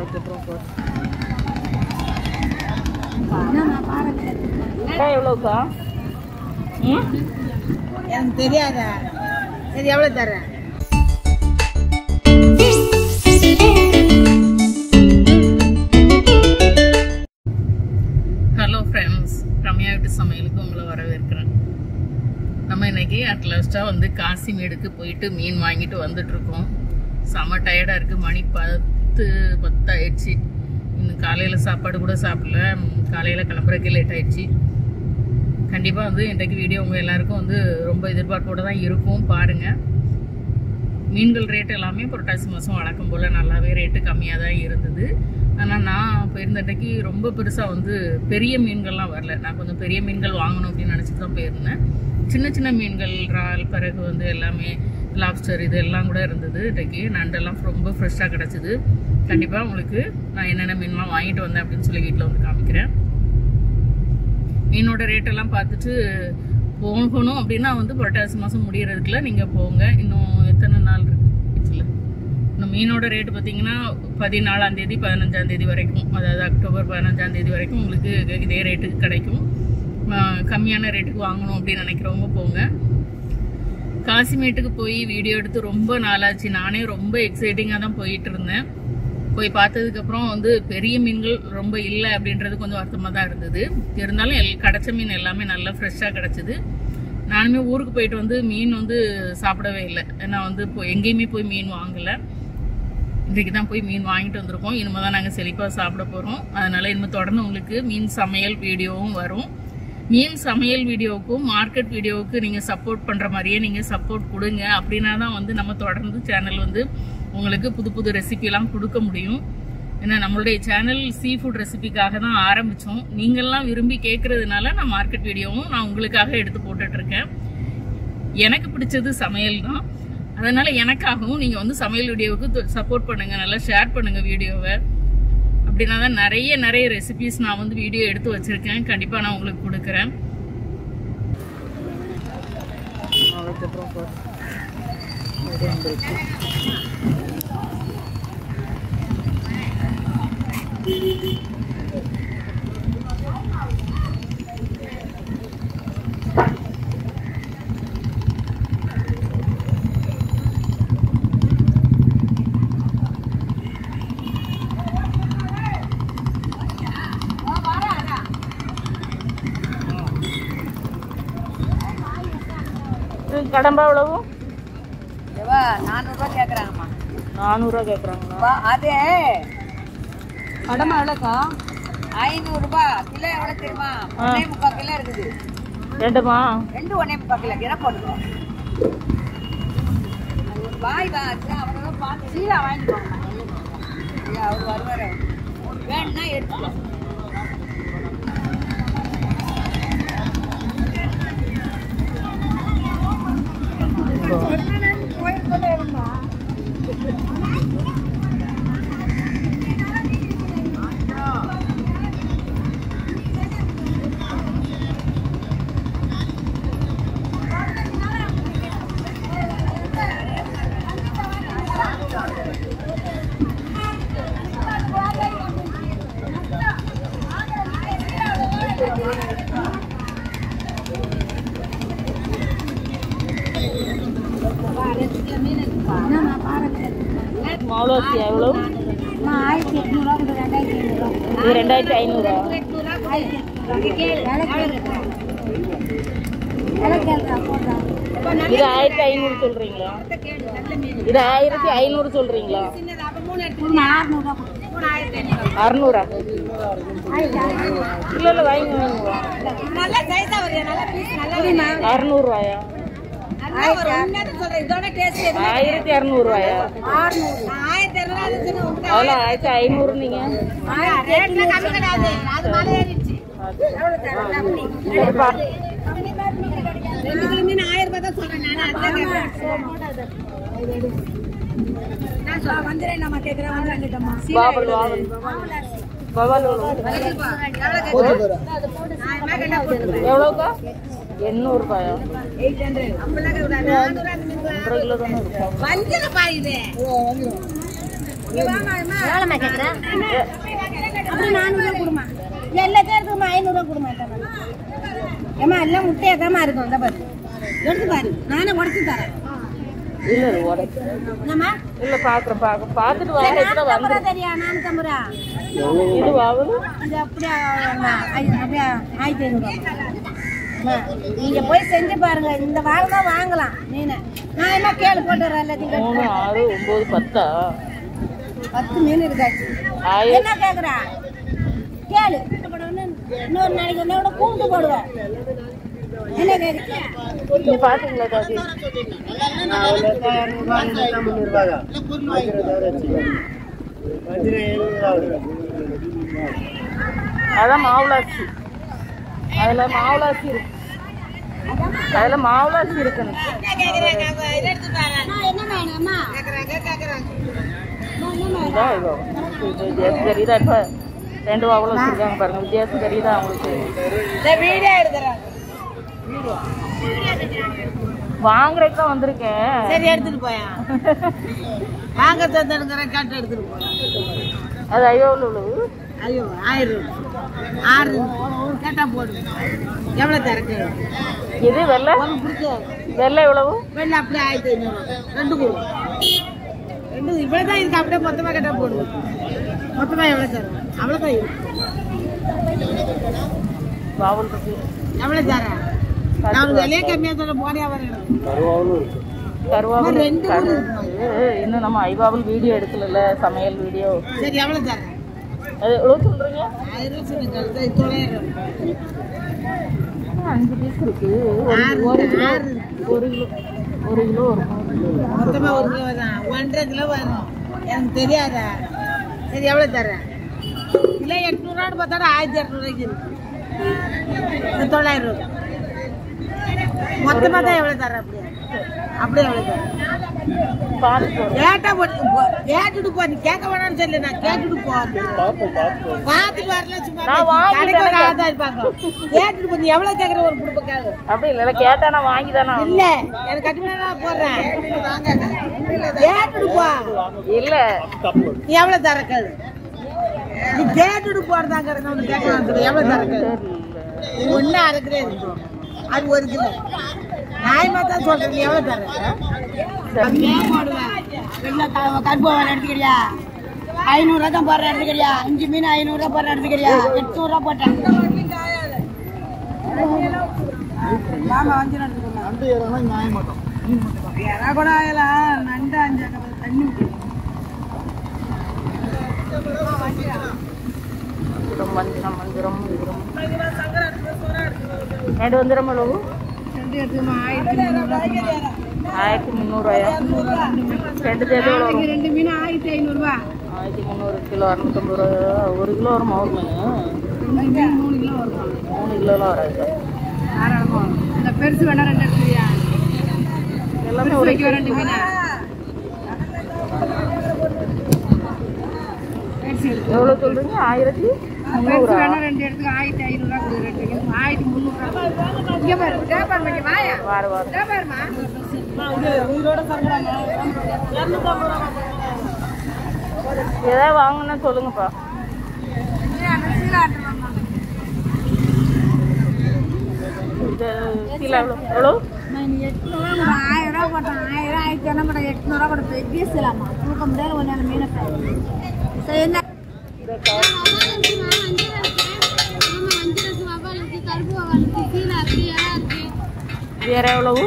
எவ்வளோக்கா ம் எனக்கு தெரியாதா சரி எவ்வளோ தரேன் ஹலோ ஃப்ரெண்ட்ஸ் ரம்யா வீட்டு சமையலுக்கு உங்களை வரவேற்கிறேன் நம்ம இன்னைக்கு அட்லாஸ்ட்டாக வந்து காசிமேடுக்கு போயிட்டு மீன் வாங்கிட்டு வந்துட்டு இருக்கோம் செம டயர்டாக இருக்குது மணி பத்து பத்து ஆயிடுச்சு இன்னும் காலையில் சாப்பாடு கூட சாப்பிடல காலையில் கிளம்புறதுக்கே லேட் ஆயிடுச்சு கண்டிப்பாக வந்து இன்றைக்கு வீடியோ உங்கள் எல்லாருக்கும் வந்து ரொம்ப எதிர்பார்ப்போட தான் இருக்கும் பாருங்கள் மீன்கள் ரேட் எல்லாமே புரட்டாசி மாதம் வழக்கம் போல் நல்லாவே ரேட்டு கம்மியாக தான் இருந்தது ஆனால் நான் போயிருந்தட்டைக்கு ரொம்ப பெருசாக வந்து பெரிய மீன்கள்லாம் வரல நான் கொஞ்சம் பெரிய மீன்கள் வாங்கணும் அப்படின்னு நினச்சிட்டு தான் போயிருந்தேன் சின்ன சின்ன மீன்கள் இறால் பிறகு வந்து எல்லாமே லாப்ஸ்டர் இது எல்லாம் கூட இருந்தது இன்றைக்கு நண்டெல்லாம் ரொம்ப ஃப்ரெஷ்ஷாக கிடச்சிது கண்டிப்பாக உங்களுக்கு நான் என்னென்ன மீன்லாம் வாங்கிட்டு வந்தேன் அப்படின்னு சொல்லி வீட்டில் வந்து காமிக்கிறேன் மீனோட ரேட்டெல்லாம் பார்த்துட்டு போகணும் அப்படின்னா வந்து புரட்டாசி மாதம் முடியறதுக்குள்ள நீங்கள் போங்க இன்னும் எத்தனை நாள் இருக்கு வீட்டில் இன்னும் மீனோட ரேட்டு பார்த்தீங்கன்னா பதினாலாம் தேதி பதினஞ்சாம் தேதி வரைக்கும் அதாவது அக்டோபர் பதினஞ்சாம் தேதி வரைக்கும் உங்களுக்கு இதே ரேட்டுக்கு கிடைக்கும் ஆஹ் கம்மியான ரேட்டுக்கு வாங்கணும் அப்படின்னு நினைக்கிறவங்க போங்க காசிமேட்டுக்கு போய் வீடியோ எடுத்து ரொம்ப நாளாச்சு நானே ரொம்ப எக்ஸைட்டிங்காக தான் போயிட்டு இருந்தேன் போய் பார்த்ததுக்கப்புறம் வந்து பெரிய மீன்கள் ரொம்ப இல்லை அப்படின்றது கொஞ்சம் வருத்தமாக தான் இருந்தது இருந்தாலும் எல் கிடச்ச மீன் எல்லாமே நல்லா ஃப்ரெஷ்ஷாக கிடச்சிது நானுமே ஊருக்கு போயிட்டு வந்து மீன் வந்து சாப்பிடவே இல்லை நான் வந்து இப்போ எங்கேயுமே போய் மீன் வாங்கலை இன்றைக்கு தான் போய் மீன் வாங்கிட்டு வந்திருக்கோம் இனிமே தான் நாங்கள் செழிப்பாக சாப்பிட போகிறோம் அதனால் இனிமேல் தொடர்ந்து உங்களுக்கு மீன் சமையல் வீடியோவும் வரும் மீன் சமையல் வீடியோவுக்கும் மார்க்கெட் வீடியோவுக்கு நீங்கள் சப்போர்ட் பண்ணுற மாதிரியே நீங்கள் சப்போர்ட் கொடுங்க அப்படின்னா தான் வந்து நம்ம தொடர்ந்து சேனல் வந்து உங்களுக்கு புது புது ரெசிபிலாம் கொடுக்க முடியும் ஏன்னா நம்மளுடைய சேனல் சீ ஃபுட் ரெசிபிக்காக தான் ஆரம்பித்தோம் நீங்கள்லாம் விரும்பி கேட்குறதுனால நான் மார்க்கெட் வீடியோவும் நான் உங்களுக்காக எடுத்து போட்டுட்ருக்கேன் எனக்கு பிடிச்சது சமையல் தான் அதனால எனக்காகவும் நீங்கள் வந்து சமையல் வீடியோவுக்கு சப்போர்ட் பண்ணுங்க நல்லா ஷேர் பண்ணுங்க வீடியோவை அப்படின்னா தான் நிறைய நிறைய ரெசிபிஸ் நான் வந்து வீடியோ எடுத்து வச்சிருக்கேன் கண்டிப்பாக நான் உங்களுக்கு கொடுக்குறேன் கடம்பா எவ்வளவு எவ்வளோ நானூறுரூவா கேட்குறாங்கம்மா நானூறுரூவா கேட்குறாங்களா வா அது கடமை எவ்வளோக்கா ஐநூறுரூபா கிலோ எவ்வளோ தெரியுமா ஒன்னே முக்கால் கிலோ இருக்குது ரெண்டுமா ரெண்டு ஒன்னே முக்கால் கிலோ கிலோ போட்டுக்கோ அது ஒரு பாய் தான் அது அவரை பார்த்து சீரா வாங்கிட்டு போங்க அவர் வருவார் வேணும்னா எடுத்துக்கோ மாவுளவாசி எவ்வளோ ஆயிரத்தி எட்நூறுவா ரெண்டாயிரத்தி ஐநூறுவா இது ரெண்டாயிரத்தி ஐநூறா இது ஆயிரத்தி ஐநூறு சொல்றீங்களா இது ஆயிரத்தி ஐநூறு சொல்றீங்களா அறுநூறா இல்ல இல்ல வாங்கி வாங்க அறுநூறுவாயா ஆயிரத்தி அறுநூறுவாயா அவ்வளோ ஆயிரத்தி ஐநூறு நீங்க சரிப்பா. பாவல் பாவல் பவால் எவ்வளோக்கா எண்ணூறு ரூபாயா ஒன்றரை கிலோ தானே இருக்கும் எவ்வளோம்மா கேட்குறேன் அப்படி நானூறுரூவா கொடுமா எல்லாத்தையும் இருக்குமா ஐநூறுரூவா கொடுமா ஏம்மா எல்லாம் முட்டையாக தாம்மா இருக்கும் இந்த பாரு எடுத்து பாரு நானே உடச்சி தரேன் இல்ல இது உடைச்சு என்னம்மா இல்ல பாக்குறேன் பாக்க பாத்துட்டு சரி, வாங்க நானூத்தம்பது ரூபா தெரியா நானூத்தம்பது ரூபா இது ஆகுது இது அப்படியே அம்மா, ஐ- அப்படியே ஆயிரத்தி ஐநூறுரூவா நீங்க போய் செஞ்சு பாருங்க இந்த வாரம் தான் வாங்கலாம் மீன் நான் என்ன கேளு போட்டு வரேன் எல்லாத்தையும் கட்டி மூணு ஆறு ஒன்பது பத்தா பத்து மீன் இருக்காச்சு ஆயிரம் என்ன கேக்குறா கேளு இன்னொரு நாளைக்கு ஒன்னா கூட கூண்டு போடுவேன் என்ன கேக்குறீங்க நீ பாத்தீங்களா தாதி அதான் மாவுளாச்சி அதுல மாவுளாச்சி இருக்கு அதுல மாவுளாச்சி இருக்குன்னு என்ன வேணும்மா இதான் இதோ. இது வித்தியாசம் தெரியுதா இப்ப ரெண்டு வாவலும் வச்சிருக்காங்க பாருங்க வித்தியாசம் தெரியுதா அவங்களுக்கு வீடியோ எடுக்கிறேன் வாங்குறதுக்கு தான் வந்திருக்கேன் சரி எடுத்துட்டு போயா வாங்க தந்துருக்கிறேன் கேட்டு எடுத்துட்டு போறேன் அது ஐயோ உள்ளு ஐயோ ஆயிரம் ஆறு கேட்டா போடு எவ்வளோ தரக்கு இது வெள்ளை உனக்கு பிடிக்காது வெள்ளை எவ்வளவு வெளில அப்படியே ஆயிரத்தி ஐநூறு ரெண்டு கொடு ரெண்டு இவ்வளோ தான் இருக்கு அப்படியே மொத்தமாக கேட்டா போடு மொத்தமாக எவ்வளோ தரும் அவ்வளோதான் இருக்கு வாவல் இருக்கு எவ்வளோ தரேன் நான் விலையே கம்மியாக சொல்ல போனியா வரேன் கருவாவில் ரெண்டு கரு இன்னும் நம்ம ஐவாவல் வீடியோ எடுக்கல சமையல் வீடியோ சரி எவ்வளோ தரேன் அது எவ்வளோ சொல்றீங்க ஆயிரம் சொல்லுங்க இது தொள்ளாயிரம் அஞ்சு பீஸ் இருக்கு ஒரு ஆறு, ஒரு கிலோ ஆறு. ஒரு கிலோ ஒரு கிலோ இருக்கும் மொத்தமாக ஒரு கிலோ தான் ஒன்றரை கிலோ வரும் எனக்கு தெரியாதா சரி எவ்வளோ தரேன் கிலோ எட்நூறுவான்னு பார்த்தா ஆயிரத்தி இரநூறுவாய்க்கு இருக்கு இது தொள்ளாயிரம் ரூபா மொத்தமாக தான் எவ்வளோ தரேன் அப்படியே அப்படியே எவ்வளோ தரேன் பார்த்து போடுறேன் கேட்டா போட்டு போ கேட்டுட்டு போ நீ கேட்க வேணாம்னு சொல்லு நான் கேட்டுட்டு போ பார்த்துட்டு வரல சும்மா நான் வாங்கி கடைக்கு ஒரு தானே ஆள் தான் இருப்பாங்க கேட்டுட்டு போ நீ எவ்வளவு கேட்குற ஒரு குடும்ப கேளு அப்படி இல்லை கேட்டா நான் வாங்கி தானே ஆகணும். இல்ல எனக்கு கட்டுமே நான் போடுறேன் கேட்டுட்டு போ இல்ல நீ எவ்வளவு தர கேளு நீ கேட்டுட்டு போறதாங்க உனக்கு கேட்கலாம் சொல்லு எவ்வளவு தர கேளு தெரியல ஒண்ணு அரைக்கிறேன் அது ஒரு கிலோ நியாயமா தான் சொல்றேன் நீ எவ்வளவு தர கம்மியா போடுவேன் வெளில கருப்பு எடுத்துக்கிறியா ஐநூறுரூவா தான் போடுற எடுத்துக்கிறியா அஞ்சு மீன் ஐநூறுரூவா போடுற எடுத்துக்கிறியா எட்நூறுரூவா போட்டேன் வாங்க அஞ்சு எடுத்துக்கோங்க எறா கூட ஆகலாம் நண்டு அஞ்சு தண்ணி மஞ்சரம் மஞ்சரம் மஞ்சரம் ரெண்டு வந்துடும் அளவு ரெண்டு எடுத்துக்கமா ஆயிரத்தி முந்நூறுரூவா ஆயிரத்தி முந்நூறுவாயா ரெண்டு சேர்த்து எவ்வளோ வரும் ரெண்டு மீன் ஆயிரத்தி ஐநூறுரூவா ஆயிரத்தி முந்நூறு கிலோ அறுநூத்தம்பது ரூபா ஒரு கிலோ வருமா ஒரு மீன் ரெண்டு மீன் மூணு கிலோ வரும் மூணு கிலோலாம் வராது தாராளமா வரும். இந்த பெருசு வேணா ரெண்டு எடுத்துக்கிறியா எல்லாமே பெருசு ஒரு வைக்க ரெண்டு மீன் பெருசு இருக்கு. எவ்வளோ சொல்றீங்க ஆயிரத்தி பெருசு முந்நூறா வேணா ரெண்டு எடுத்துக்க ஆயிரத்தி ஐநூறுரூவா கொடு ரெண்டு கிலோ ஆயிரத்தி முந்நூறுரூவா இங்கே பாரு இதோ பாரு மச்சி, வாயா வார வாரம் இதோ பாருமா உயிரோட சங்கடாங்க ஏதாவது வாங்கினா சொல்லுங்கப்பா இது கிலோ எவ்வளோ எவ்வளோ எட்நூறுவா ஆயிரம் ரூபா போட்டேன் ஆயிரம் ஆயிரத்தி என்ன போட்டேன் எட்நூறுவா கூட பெரிய சிலாமா தூக்க முடியாது கொஞ்சம் மீனை சரி என்ன வேற எவ்வளவு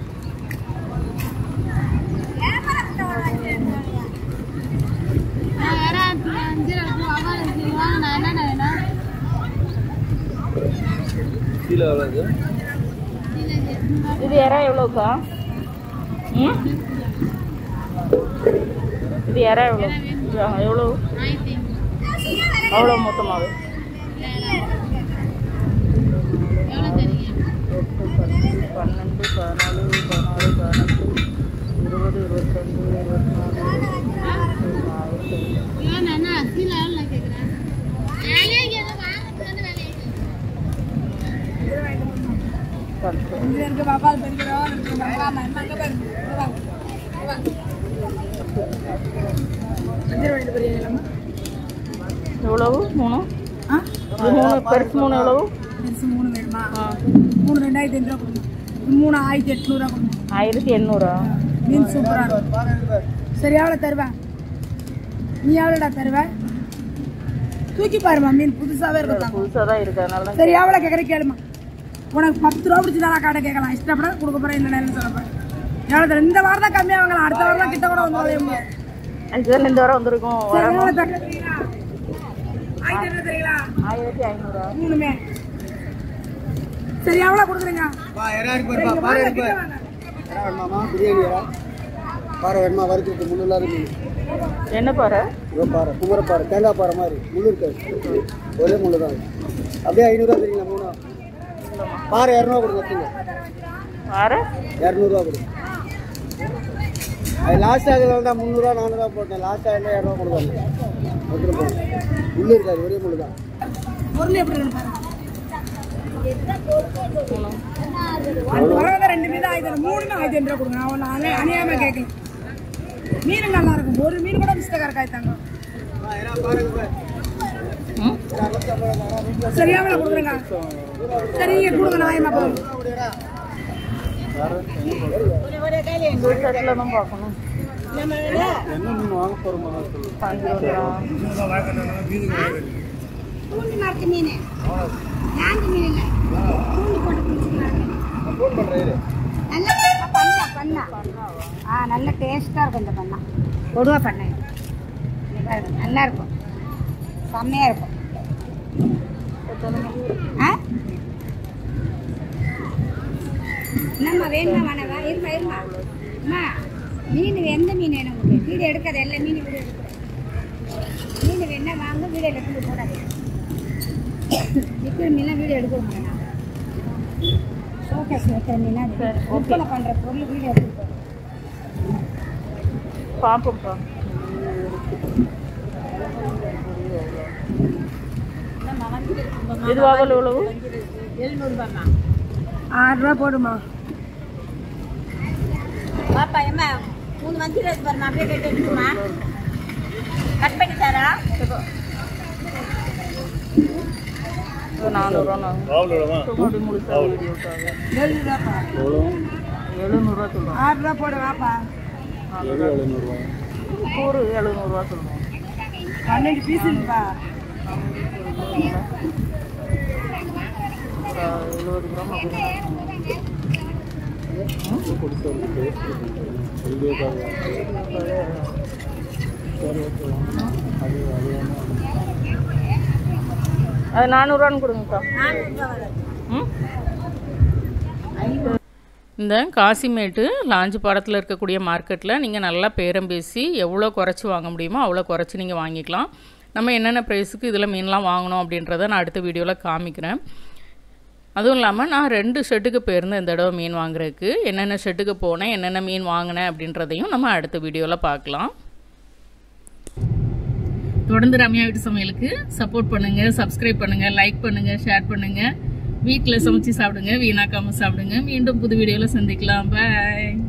இது இறா எவ்வளோக்கா ம் இது இறா எவ்வளோ ஆ, எவ்வளோ அவ்வளோ மொத்தமாகவே எட்டு பத்து பன்னெண்டு பதினாலு பதினாறு பதினெட்டு இருபது இருபத்தஞ்சு இருபத்தி நாலு ஆயிரத்தி பத்து இங்க இருக்க பாப்பால் பெருக்கிறோம் இருக்கு பாப்பா அம்மா அங்க பாரு இங்க வாங்க. இங்க வாங்க. வஞ்சிரம் வாங்கிட்டு போறீங்களா எவ்வளவு மூணு ஆ இது மூணு பெருசு மூணு எவ்வளவு பெருசு மூணு வேணுமா ஆ. மூணு ரெண்டாயிரத்தி ஐநூறுரூவா கொடுங்க இது மூணு ஆயிரத்தி எட்நூறுவா கொடுங்க ஆயிரத்தி எண்ணூறா மீன் சூப்பராக இருக்கும் சரி எவ்வளோ தருவேன் நீ எவ்வளோடா தருவேன் தூக்கி பாருமா மீன் புதுசாகவே இருக்கும் புதுசாக தான் இருக்கு அதனால தான் சரி எவ்வளோ கேட்குற கேளுமா உனக்கு பத்து ரூபா பிடிச்சி தான் கடை கேட்கலாம் இஷ்டப்பட கொடுக்க போகிறேன் என்ன நேரம் சொல்ல போகிறேன் எவ்வளோ தர இந்த வாரம் தான் கம்மியாக வாங்கலாம் அடுத்த வாரம் தான் கிட்ட கூட வந்து வாங்க முடியாது இதுதான் இந்த வாரம் வந்திருக்கோம் சரி எவ்வளோ தரீங்களா ஆயிரத்தி எண்ணூறு தரீங்களா ஆயிரத்தி ஐநூறா மூணுமே சரி எவ்வளோ கொடுக்குறீங்க பாறை இருக்கு வேணுமாமா பிரியாணி வேற பாறை வேணுமா வறுத்துட்டு முள்ளு இல்லாத மீன் என்ன பாரு இதோ பாறை குமரப்பாறை தேங்காய் பாறை மாதிரி முள்ளு இருக்காது ஒரே முள்ளு தான் அப்படியே ஐநூறுரூவா தெரியுங்களா மூணு பாறை இரநூறுவா கொடுங்க வச்சுங்க பாரு இரநூறுவா கொடுங்க அது லாஸ்ட் ஆகுது தான் முந்நூறுவா நானூறுவா போட்டேன் லாஸ்ட் ஆகுது இரநூறுவா கொடுப்பாங்க எடுத்துட்டு போங்க முள்ளு இருக்காது ஒரே முள்ளு தான் பொருள் எப்படி இருக்கு பாருங்க அது வரவங்க ரெண்டு மீன் ஆயிரத்தி ஐநூறு, மூணுமே ஆயிரத்தி ஐநூறு ரூபா கொடுங்க நான் ஒண்ணு அநிய- அநியாயமா கேட்கல மீன் நல்லா இருக்கும் ஒரு மீன் கூட மிஸ்டேக்கா இருக்காய்த்தாங்க ம் சரியா எவ்வளோ கொடுக்குறேங்க சரி நீங்க கொடுங்க நியாயமா போதும் இந்த செட்டில் தான் பார்க்கணும் என்ன மீன் வாங்க போகிறோம் அஞ்சு ரூபா பூண்டு நாட்டு மீன் நாட்டு மீன் இல்லை பூண்டு போட்டு பிடிச்சிருக்காங்க ஃபோன் பண்ணுறேன் நல்ல பண்ணா பண்ணா ஆ நல்ல டேஸ்ட்டாக இருக்கும் இந்த பண்ணா கொடுவா பண்ணை இங்க பாருங்க, நல்லா இருக்கும் செம்மையாக இருக்கும் ஆ என்னம்மா வேணுமா வேணவா இருமா இருமா அம்மா மீன் எந்த மீன் வேணும் உங்களுக்கு வீடு எடுக்காத எல்லா மீன் வீடு எடுக்கிறேன் மீன் வேணா வாங்க வீடு எடுத்து போடாது விற்கிற மீன்லாம் வீடு எடுக்க மாட்டேன் ஷோகேஸ் வைக்கிற மீனா அது விற்பனை பண்ணுற பொருள் வீடு எடுத்து போகிறேன் பார்ப்போம்ப்பா இது வாங்கல எவ்வளவு ஆறு ரூபா போடுமா பாப்பா ஏம்மா மூணு மந்தி இருக்கு பாருமா அப்படியே கட்டி எடுத்துமா கட் பண்ணி தரா இது நானூறுவா சும்மாடி முழுசா வீடியோக்காக ஏழு ரூபாப்பா எழுநூறுவா சொல்லுவோம் ஆறு ரூபா போடு வாப்பா கூறு எழுநூறுவா சொல்லுவோம் பன்னெண்டு பீஸ் இருக்குப்பா ஒரு எழுபது கிராம் அப்படி அது நானூறுவான்னு கொடுங்கக்கா ம் இந்த காசிமேட்டு லாஞ்சு பாடத்தில் இருக்கக்கூடிய மார்க்கெட்டில் நீங்கள் நல்லா பேரம் பேசி எவ்வளோ குறைச்சி வாங்க முடியுமோ அவ்வளோ குறைச்சி நீங்கள் வாங்கிக்கலாம் நம்ம என்னென்ன ப்ரைஸுக்கு இதில் மீன்லாம் வாங்கணும் அப்படின்றத நான் அடுத்த வீடியோவில் காமிக்கிறேன் அதுவும் இல்லாமல் நான் ரெண்டு ஷெட்டுக்கு போயிருந்தேன் இந்த தடவை மீன் வாங்குறதுக்கு என்னென்ன ஷெட்டுக்கு போனேன் என்னென்ன மீன் வாங்கினேன் அப்படின்றதையும் நம்ம அடுத்த வீடியோவில் பார்க்கலாம் தொடர்ந்து ரம்யா வீட்டு சமையலுக்கு சப்போர்ட் பண்ணுங்க சப்ஸ்கிரைப் பண்ணுங்க லைக் பண்ணுங்க ஷேர் பண்ணுங்க வீட்டில் சமைச்சு சாப்பிடுங்க வீணாக்காம சாப்பிடுங்க மீண்டும் புது வீடியோவில் சந்திக்கலாம் பாய்